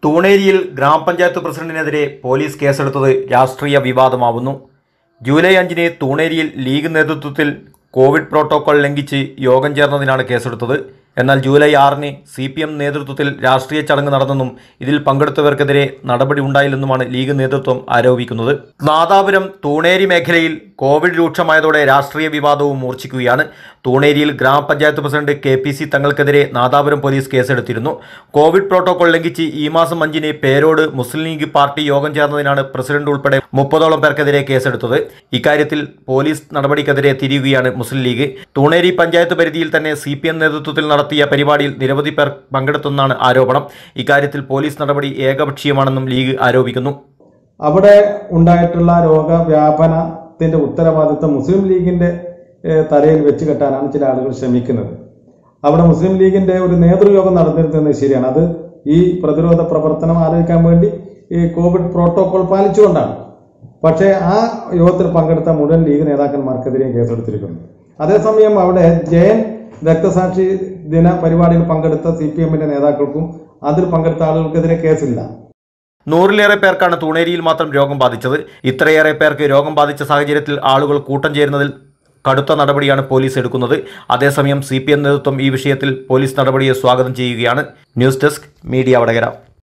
തൂണേരിയിൽ ഗ്രാമപഞ്ചായത്ത് പ്രസിഡന്റിനെതിരെ പോലീസ് കേസെടുത്തത് രാഷ്ട്രീയ വിവാദമാവുന്നു ജൂലൈ അഞ്ചിന് തൂണേരിയിൽ ലീഗ് നേതൃത്വത്തിൽ കോവിഡ് പ്രോട്ടോകോൾ ലംഘിച്ച് യോഗം ചേർന്നതിനാണ് കേസെടുത്തത് എന്നാൽ ജൂലൈ ആറിന് സി പി എം നേതൃത്വത്തിൽ രാഷ്ട്രീയ ചടങ്ങ് നടന്നെന്നും ഇതിൽ പങ്കെടുത്തവർക്കെതിരെ നടപടി ഉണ്ടായില്ലെന്നുമാണ് ലീഗ് നേതൃത്വം ആരോപിക്കുന്നത് നാദാപുരം തൂണേരി മേഖലയിൽ കോവിഡ് രൂക്ഷമായതോടെ രാഷ്ട്രീയ വിവാദവും മൂർച്ഛിക്കുകയാണ് തൂണേരിയിൽ ഗ്രാമപഞ്ചായത്ത് പ്രസിഡന്റ് കെ പി സി തങ്ങൾക്കെതിരെ നാദാപുരം പോലീസ് കേസെടുത്തിരുന്നു കോവിഡ് പ്രോട്ടോകോൾ ലംഘിച്ച് ഈ മാസം അഞ്ചിന് പേരോട് മുസ്ലിം ലീഗ് പാർട്ടി യോഗം ചേർന്നതിനാണ് പ്രസിഡന്റ് ഉൾപ്പെടെ മുപ്പതോളം പേർക്കെതിരെ കേസെടുത്തത് ഇക്കാര്യത്തിൽ പോലീസ് നടപടിക്കെതിരെ തിരിയുകയാണ് മുസ്ലിം ലീഗ് തൂണേരി പഞ്ചായത്ത് പരിധിയിൽ തന്നെ സി പി എം നേതൃത്വത്തിൽ നടത്തിയ പരിപാടിയിൽ നിരവധി പേർ പങ്കെടുത്തെന്നാണ് ആരോപണം ഇക്കാര്യത്തിൽ പോലീസ് നടപടി ഏകപക്ഷീയമാണെന്നും ലീഗ് ആരോപിക്കുന്നു അവിടെ ഉണ്ടായിട്ടുള്ള രോഗവ്യാപനത്തിന്റെ ഉത്തരവാദിത്വം മുസ്ലിം ലീഗിന്റെ ഏഹ്, തലയിൽ വെച്ച് കെട്ടാനാണ് ചില ആളുകൾ ശ്രമിക്കുന്നത് അവിടെ മുസ്ലിം ലീഗിന്റെ ഒരു നേതൃയോഗം നടന്നിരുന്നത് ശരിയാണ് അത് ഈ പ്രതിരോധ പ്രവർത്തനം ആലോചിക്കാൻ വേണ്ടി ഈ കോവിഡ് പ്രോട്ടോകോൾ പാലിച്ചുകൊണ്ടാണ് പക്ഷേ ആ യോഗത്തിൽ പങ്കെടുത്ത മുഴുവൻ ലീഗ് നേതാക്കന്മാർക്കെതിരെയും കേസെടുത്തിരിക്കുന്നു അതേസമയം അവിടെ ജയൻ രക്തസാക്ഷി ദിന പരിപാടിയിൽ പങ്കെടുത്ത സി പി എമ്മിന്റെ നേതാക്കൾക്കും അതിൽ പങ്കെടുത്ത ആളുകൾക്കെതിരെ കേസില്ല നൂറിലേറെ പേർക്കാണ് തൂണേരിയിൽ മാത്രം രോഗം ബാധിച്ചത് ഇത്രയേറെ പേർക്ക് രോഗം ബാധിച്ച സാഹചര്യത്തിൽ ആളുകൾ കൂട്ടം ചേരുന്നതിൽ കടുത്ത നടപടിയാണ് പോലീസ് എടുക്കുന്നത് അതേസമയം സി പി എം നേതൃത്വം ഈ വിഷയത്തിൽ പോലീസ് നടപടിയെ സ്വാഗതം ചെയ്യുകയാണ് ന്യൂസ് ഡെസ്ക് മീഡിയ വടകര